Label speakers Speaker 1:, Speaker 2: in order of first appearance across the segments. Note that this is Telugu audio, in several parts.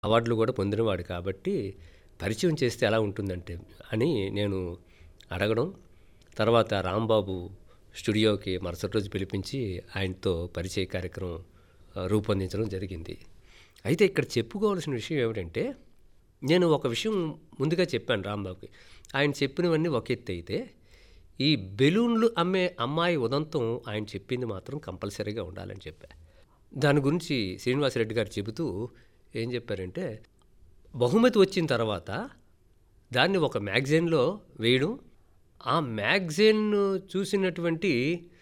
Speaker 1: అవార్డులు కూడా పొందినవాడు కాబట్టి పరిచయం చేస్తే ఎలా ఉంటుందంటే అని నేను అడగడం తర్వాత రాంబాబు స్టూడియోకి మరుసటి రోజు పిలిపించి ఆయనతో పరిచయ కార్యక్రమం ఆ, రూపొందించడం జరిగింది అయితే ఇక్కడ చెప్పుకోవాల్సిన విషయం ఏమిటంటే నేను ఒక విషయం ముందుగా చెప్పాను రాంబాబుకి ఆయన చెప్పినవన్నీ ఒక ఎత్తు అయితే ఈ బెలూన్లు అమ్మే అమ్మాయి ఉదంతం ఆయన చెప్పింది మాత్రం కంపల్సరీగా ఉండాలని చెప్పా దాని గురించి శ్రీనివాసరెడ్డి గారు చెబుతూ ఏం చెప్పారంటే బహుమతి వచ్చిన తర్వాత దాన్ని ఒక మ్యాగజైన్లో వేయడం ఆ మ్యాగజైన్ చూసినటువంటి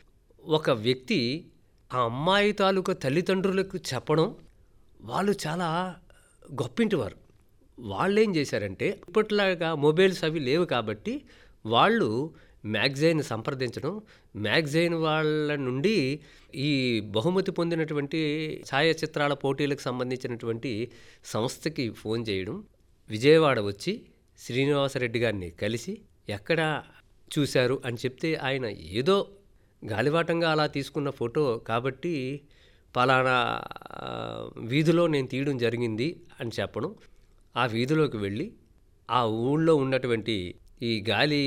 Speaker 1: ఒక వ్యక్తి ఆ అమ్మాయి తాలూకా తల్లిదండ్రులకు చెప్పడం వాళ్ళు చాలా గొప్పింటివారు వాళ్ళు ఏం చేశారంటే ఇప్పట్లాగా మొబైల్స్ అవి లేవు కాబట్టి వాళ్ళు మ్యాగజైన్ సంప్రదించడం మ్యాగజైన్ వాళ్ళ నుండి ఈ బహుమతి పొందినటువంటి ఛాయాచిత్రాల పోటీలకు సంబంధించినటువంటి సంస్థకి ఫోన్ చేయడం విజయవాడ వచ్చి శ్రీనివాసరెడ్డి గారిని కలిసి ఎక్కడ చూశారు అని చెప్తే ఆయన ఏదో గాలివాటంగా అలా తీసుకున్న ఫోటో కాబట్టి పలానా ఆ, వీధిలో నేను తీయడం జరిగింది అని చెప్పడం ఆ వీధిలోకి వెళ్ళి ఆ ఊళ్ళో ఉన్నటువంటి ఈ గాలి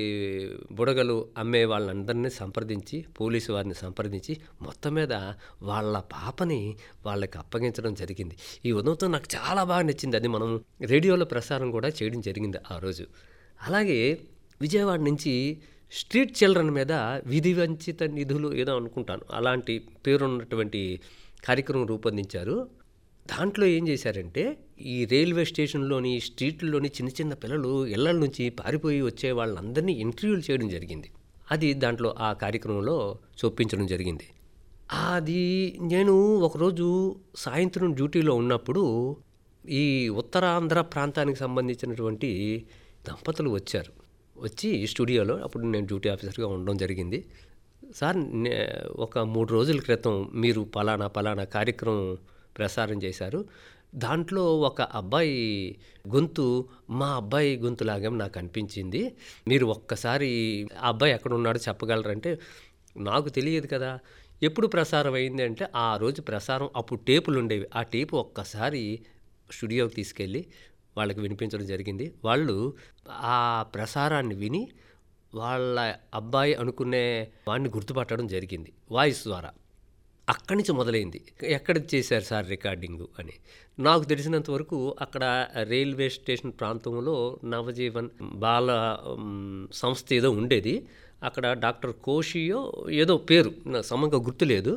Speaker 1: బుడగలు అమ్మే వాళ్ళందరినీ సంప్రదించి పోలీసు వారిని సంప్రదించి మొత్తం మీద వాళ్ళ పాపని వాళ్ళకి అప్పగించడం జరిగింది ఈ ఉదయంతో నాకు చాలా బాగా నచ్చింది అది మనం రేడియోలో ప్రసారం కూడా చేయడం జరిగింది ఆ రోజు అలాగే విజయవాడ నుంచి స్ట్రీట్ చిల్డ్రన్ మీద విధి వంచిత నిధులు ఏదో అనుకుంటాను అలాంటి పేరున్నటువంటి కార్యక్రమం రూపొందించారు దాంట్లో ఏం చేశారంటే ఈ రైల్వే స్టేషన్లోని స్ట్రీట్లోని చిన్న చిన్న పిల్లలు ఇళ్ల నుంచి పారిపోయి వచ్చే వాళ్ళందరినీ ఇంటర్వ్యూలు చేయడం జరిగింది అది దాంట్లో ఆ కార్యక్రమంలో చొప్పించడం జరిగింది అది నేను ఒకరోజు సాయంత్రం డ్యూటీలో ఉన్నప్పుడు ఈ ఉత్తరాంధ్ర ప్రాంతానికి సంబంధించినటువంటి దంపతులు వచ్చారు వచ్చి స్టూడియోలో అప్పుడు నేను డ్యూటీ ఆఫీసర్గా ఉండడం జరిగింది సార్ నే- ఒక మూడు రోజుల క్రితం మీరు పలానా పలానా కార్యక్రమం ప్రసారం చేశారు దాంట్లో ఒక అబ్బాయి గొంతు మా అబ్బాయి గొంతులాగా నాకు అనిపించింది మీరు ఒక్కసారి ఆ అబ్బాయి ఎక్కడ ఉన్నాడో చెప్పగలరంటే నాకు తెలియదు కదా ఎప్పుడు ప్రసారం అయింది అంటే ఆ రోజు ప్రసారం అప్పుడు టేపులు ఉండేవి ఆ టేపు ఒక్కసారి స్టూడియోకి తీసుకెళ్ళి వాళ్ళకి వినిపించడం జరిగింది వాళ్ళు ఆ ప్రసారాన్ని విని వాళ్ళ అబ్బాయి అనుకునే వాడిని గుర్తుపట్టడం జరిగింది వాయిస్ ద్వారా అక్కడి నుంచి మొదలైంది ఎక్కడ చేశారు సార్ రికార్డింగు అని నాకు తెలిసినంత వరకు అక్కడ రైల్వే స్టేషన్ ప్రాంతంలో నవజీవన్ బాల ఉమ్, సంస్థ ఏదో ఉండేది అక్కడ డాక్టర్ కోషియో ఏదో పేరు నాకు సమంగా గుర్తులేదు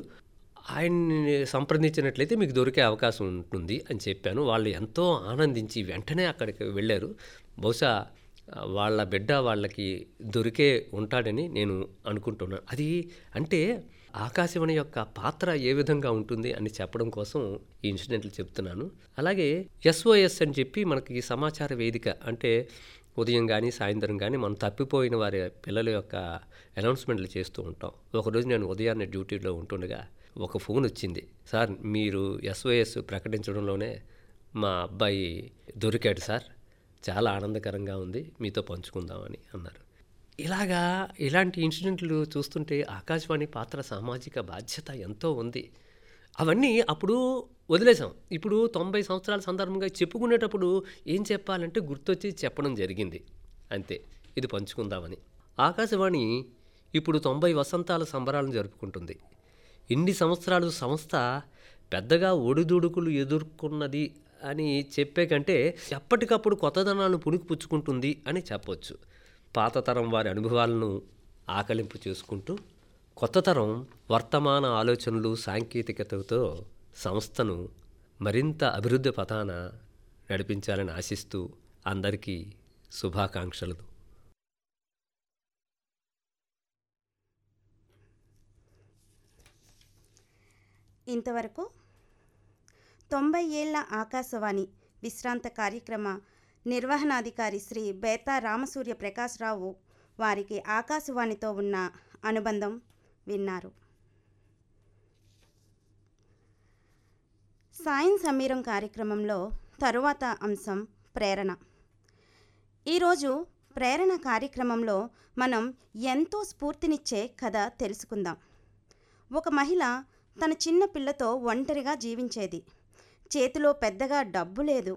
Speaker 1: ఆయన్ని సంప్రదించినట్లయితే మీకు దొరికే అవకాశం ఉంటుంది అని చెప్పాను వాళ్ళు ఎంతో ఆనందించి వెంటనే అక్కడికి వెళ్ళారు బహుశా ఆ, వాళ్ళ బిడ్డ వాళ్ళకి దొరికే ఉంటాడని నేను అనుకుంటున్నాను అది అంటే ఆకాశవాణి యొక్క పాత్ర ఏ విధంగా ఉంటుంది అని చెప్పడం కోసం ఈ ఇన్సిడెంట్లు చెప్తున్నాను అలాగే ఎస్ఓఎస్ అని చెప్పి మనకి ఈ సమాచార వేదిక అంటే ఉదయం కానీ సాయంత్రం కానీ మనం తప్పిపోయిన వారి పిల్లల యొక్క అనౌన్స్మెంట్లు చేస్తూ ఉంటాం ఒకరోజు నేను ఉదయాన్నే డ్యూటీలో ఉంటుండగా ఒక ఫోన్ వచ్చింది సార్ మీరు ఎస్ఓఎస్ ప్రకటించడంలోనే మా అబ్బాయి దొరికాడు సార్ చాలా ఆనందకరంగా ఉంది మీతో పంచుకుందామని అన్నారు ఇలాగా ఇలాంటి ఇన్సిడెంట్లు చూస్తుంటే ఆకాశవాణి పాత్ర సామాజిక బాధ్యత ఎంతో ఉంది అవన్నీ అప్పుడు వదిలేసాం ఇప్పుడు తొంభై సంవత్సరాల సందర్భంగా చెప్పుకునేటప్పుడు ఏం చెప్పాలంటే గుర్తొచ్చి చెప్పడం జరిగింది అంతే ఇది పంచుకుందామని ఆకాశవాణి ఇప్పుడు తొంభై వసంతాల సంబరాలను జరుపుకుంటుంది ఇన్ని సంవత్సరాలు సంస్థ పెద్దగా ఒడిదుడుకులు ఎదుర్కొన్నది అని చెప్పే కంటే ఎప్పటికప్పుడు కొత్తదనాలను పుణికిపుచ్చుకుంటుంది అని చెప్పొచ్చు పాత తరం వారి అనుభవాలను ఆకలింపు చేసుకుంటూ కొత్త తరం వర్తమాన ఆలోచనలు సాంకేతికతతో సంస్థను మరింత అభివృద్ధి పథాన నడిపించాలని ఆశిస్తూ అందరికీ శుభాకాంక్షలు
Speaker 2: ఇంతవరకు తొంభై ఏళ్ల ఆకాశవాణి విశ్రాంత కార్యక్రమ నిర్వహణాధికారి శ్రీ బేతా రామసూర్య ప్రకాశ్రావు వారికి ఆకాశవాణితో ఉన్న అనుబంధం విన్నారు సాయం సమీరం కార్యక్రమంలో తరువాత అంశం ప్రేరణ ఈరోజు ప్రేరణ కార్యక్రమంలో మనం ఎంతో స్ఫూర్తినిచ్చే కథ తెలుసుకుందాం ఒక మహిళ తన చిన్న పిల్లతో ఒంటరిగా జీవించేది చేతిలో పెద్దగా డబ్బు లేదు